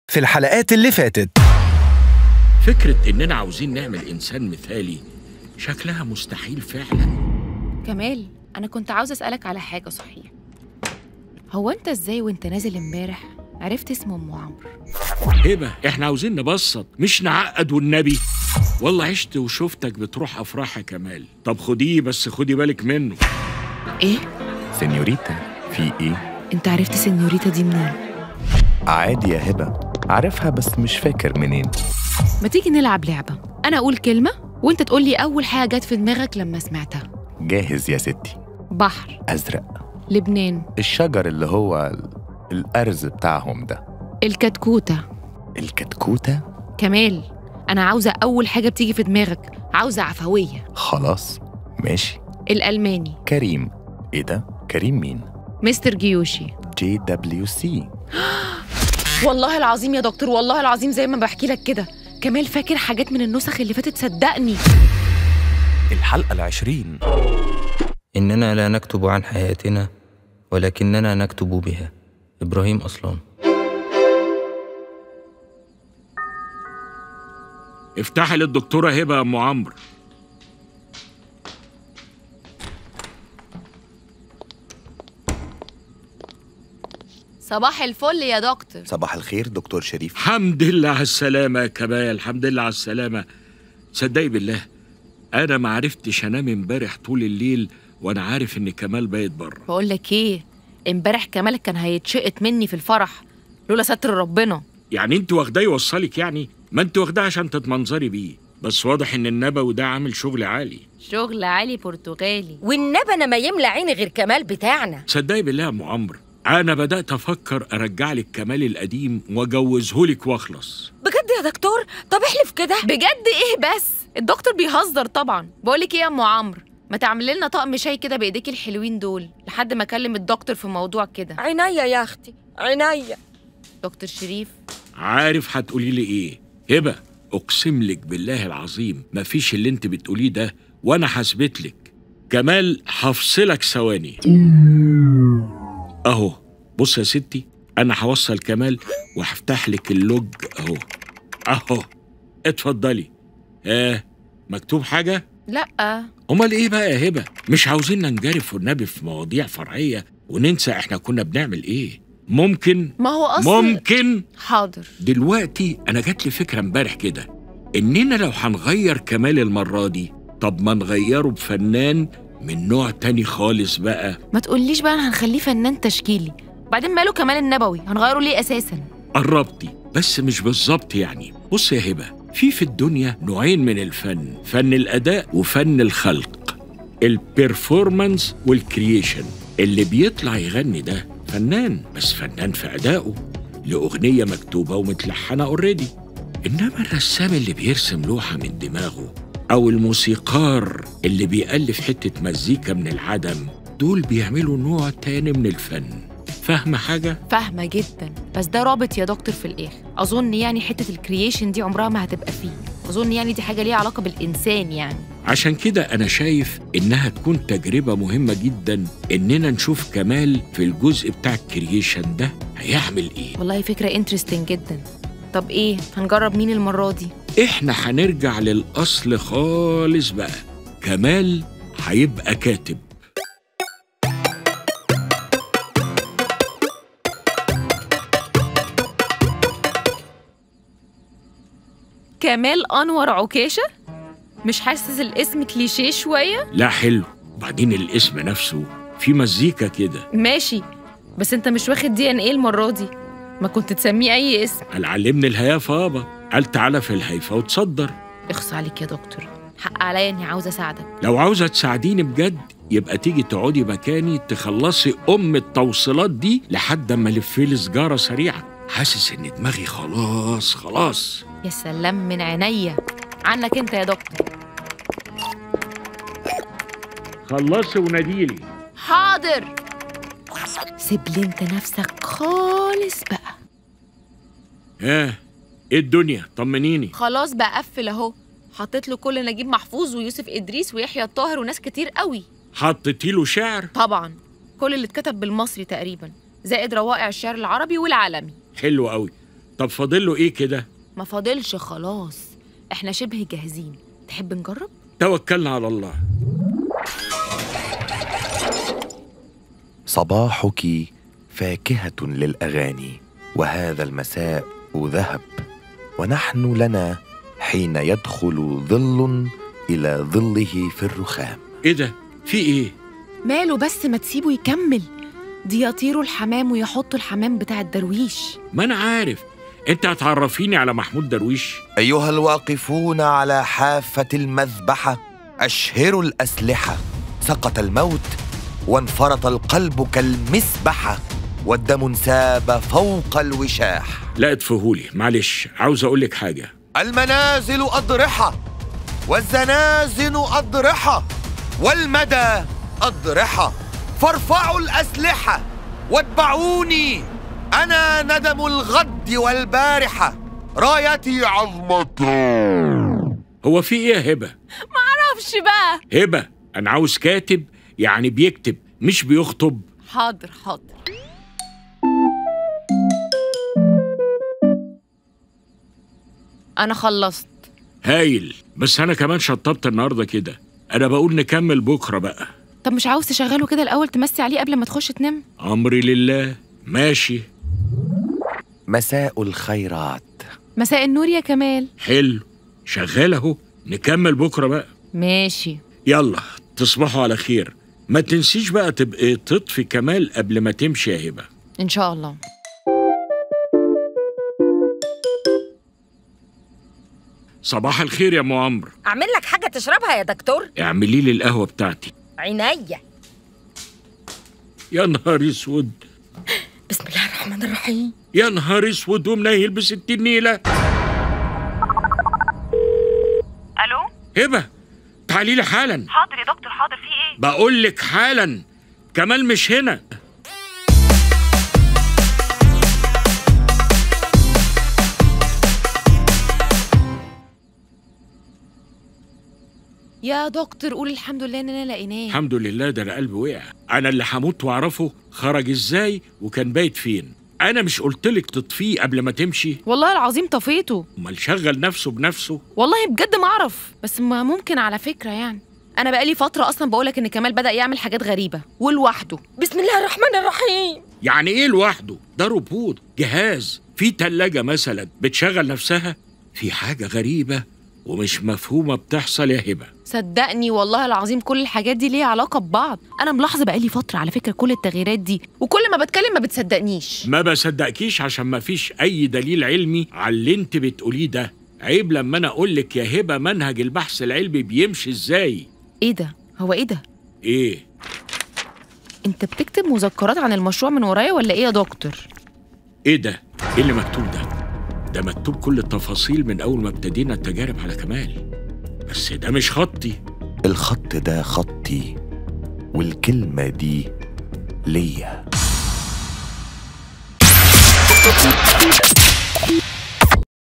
في الحلقات اللي فاتت فكرة إننا عاوزين نعمل إنسان مثالي شكلها مستحيل فعلا كمال انا كنت عاوزه اسالك على حاجه صحيح هو انت ازاي وانت نازل امبارح عرفت اسم ام عمرو هبة إحنا عاوزين نبسط مش نعقد والنبي والله عشت وشفتك بتروح أفراح يا كمال طب خديه بس خدي بالك منه ايه سينيوريتا في ايه؟ انت عرفت سنيوريتا دي منين عادي يا هبة عارفها بس مش فاكر منين ما تيجي نلعب لعبه انا اقول كلمه وانت تقول لي اول حاجه جت في دماغك لما سمعتها جاهز يا ستي بحر أزرق لبنان الشجر اللي هو ال- الأرز بتاعهم ده الكتكوته الكتكوتة كمال انا عاوزه اول حاجه بتيجي في دماغك عاوزه عفويه خلاص ماشي الالماني كريم ايه ده؟ كريم مين؟ مستر جيوشي جي دبليو سي والله العظيم يا دكتور والله العظيم زي ما بحكي لك كده كمال فاكر حاجات من النسخ اللي فاتت صدقني الحلقة العشرين إننا لا نكتب عن حياتنا ولكننا نكتب بها إبراهيم أصلان افتحي للدكتورة هبة يا أم عمرو صباح الفل يا دكتور صباح الخير دكتور شريف الحمد لله على السلامة يا كمال الحمد لله على السلامة صدقي بالله أنا ما عرفتش أنام امبارح طول الليل وأنا عارف إن كمال بايت بره بقول لك ايه امبارح كمال كان هيتشقط مني في الفرح لولا ستر ربنا يعني أنت واخداه يوصلك يعني ما أنت واخداه عشان تتمنظري بيه بس واضح إن النبوي ده عامل شغل عالي شغل عالي برتغالي والنبي انا ما يملى عيني غير كمال بتاعنا صدقي بالله يا أم عمرو أنا بدأت أفكر أرجع لك كمال القديم وأجوزه لك وأخلص بجد يا دكتور طب احلف كده بجد ايه بس الدكتور بيهزر طبعا بقول لك ايه يا ام عمرو ما تعمل لنا طقم شاي كده بايديكي الحلوين دول لحد ما اكلم الدكتور في موضوع كده عينيا يا اختي عينيا دكتور شريف عارف هتقولي لي إيه هبة أقسم لك بالله العظيم مفيش اللي أنت بتقوليه ده وأنا حاسبت لك كمال هفصلك ثواني أهو بص يا ستي أنا هوصل كمال وهفتح لك اللوج أهو أهو اتفضلي آه مكتوب حاجة؟ لا أمال إيه بقى يا هبة؟ مش عاوزين ننجرف والنبي في مواضيع فرعية وننسى إحنا كنا بنعمل إيه؟ ممكن ما هو اصل ممكن حاضر دلوقتي أنا جات لي فكرة امبارح كده إننا لو هنغير كمال المرة دي طب ما نغيره بفنان من نوع تاني خالص بقى ما تقوليش بقى هنخليه فنان تشكيلي بعدين ماله كمال النبوي هنغيره ليه اساسا قربتي بس مش بالظبط يعني بص يا هبة في في الدنيا نوعين من الفن فن الأداء وفن الخلق البرفورمانس والكرييشن اللي بيطلع يغني ده فنان بس فنان في أدائه لأغنية مكتوبة ومتلحنة اوريدي إنما الرسام اللي بيرسم لوحة من دماغه أو الموسيقار اللي بيألف حتة مزيكا من العدم دول بيعملوا نوع تاني من الفن فاهمة حاجة؟ فاهمه جدا بس ده رابط يا دكتور في الاخر اظن يعني حته الكرييشن دي عمرها ما هتبقى فيه اظن يعني دي حاجه ليها علاقه بالانسان يعني عشان كده أنا شايف إنها تكون تجربة مهمة جدا إننا نشوف كمال في الجزء بتاع الكرييشن ده هيعمل إيه والله فكره انترستنج جدا طب ايه هنجرب مين المره دي إحنا هنرجع للأصل خالص بقى كمال هيبقى كاتب كمال انور عكاشه مش حاسس الاسم كليشيه شويه لا حلو وبعدين الاسم نفسه في مزيكا كده ماشي بس انت مش واخد دي ان ايه المره دي ما كنت تسميه اي اسم قال علمني الهيافة يابا قال تعالى في الهيفا وتصدر اخص عليك يا دكتور حق عليا اني عاوزه اساعدك لو عاوزة تساعديني بجد يبقى تيجي تقعدي مكاني تخلصي أم التوصيلات دي لحد أما ألفلي سجارة سريعة حاسس إن دماغي خلاص خلاص يا سلام من عينيا عنك انت يا دكتور خلصي وناديلي حاضر سيب لي انت نفسك خالص بقى ها ايه الدنيا طمنيني خلاص بقى قفل اهو حطيت له كل نجيب محفوظ ويوسف ادريس ويحيى الطاهر وناس كتير قوي حطيتي له شعر طبعا كل اللي اتكتب بالمصري تقريبا زائد روائع الشعر العربي والعالمي حلو قوي طب فاضل له ايه كده ما فاضلش خلاص احنا شبه جاهزين تحب نجرب توكلنا على الله صباحك فاكهة للأغاني وهذا المساء ذهب ونحن لنا حين يدخل ظل إلى ظله في الرخام ايه ده في ايه ماله بس ما تسيبه يكمل دي يطيروا الحمام ويحطوا الحمام بتاع الدرويش ما انا عارف انت هتعرفيني على محمود درويش أيها الواقفون على حافة المذبحة أشهروا الأسلحة سقط الموت وانفرط القلب كالمسبحة والدم انساب فوق الوشاح لا اطفهولي معلش عاوز اقول لك حاجه المنازل أضرحة والزنازن أضرحة والمدى أضرحة فارفعوا الأسلحة واتبعوني أنا ندم الغد والبارحة رايتي عظمة هو في ايه يا هبه معرفش بقى هبه انا عاوز كاتب يعني بيكتب مش بيخطب حاضر حاضر انا خلصت هايل بس انا كمان شطبت النهارده كده انا بقول نكمل بكره بقى طب مش عاوز تشغله كده الاول تمسي عليه قبل ما تخش تنام امري لله ماشي مساء الخيرات مساء النور يا كمال حلو شغال اهو نكمل بكره بقى ماشي يلا تصبحوا على خير ما تنسيش بقى تبقي تطفي كمال قبل ما تمشي يا هبه ان شاء الله صباح الخير يا ام عمرو اعمل لك حاجه تشربها يا دكتور اعملي لي القهوه بتاعتي عينيا يا نهار اسود بسم الله الرحمن الرحيم يا نهار اسود ومنيل بستين نيله الو هبه تعالي لي حالا حاضر يا دكتور حاضر في ايه بقول لك حالا كمال مش هنا يا دكتور قول الحمد لله اننا لقيناه الحمد لله ده انا قلبي وقع انا اللي هموت واعرفه خرج ازاي وكان بايت فين انا مش قلتلك تطفيه قبل ما تمشي والله العظيم طفيته امال شغل نفسه بنفسه والله بجد ما اعرف بس ما ممكن على فكره يعني انا بقالي فتره اصلا بقولك ان كمال بدا يعمل حاجات غريبه ولوحده بسم الله الرحمن الرحيم يعني ايه لوحده ده روبوت جهاز في تلاجة مثلا بتشغل نفسها في حاجة غريبة ومش مفهومة بتحصل يا هبة صدقني والله العظيم كل الحاجات دي ليها علاقه ببعض انا ملاحظه بقالي فتره على فكره كل التغييرات دي وكل ما بتكلم ما بتصدقنيش ما بصدقكيش عشان ما فيش أي دليل علمي على اللي انت بتقوليه ده عيب لما أنا أقولك يا هبة منهج البحث العلمي بيمشي إزاي ايه ده هو ايه ده إيه انت بتكتب مذكرات عن المشروع من ورايا ولا ايه يا دكتور إيه ده إيه اللي مكتوب ده ده مكتوب كل التفاصيل من أول ما ابتدينا التجارب على كمال بس ده مش خطي الخط ده خطي والكلمة دي ليا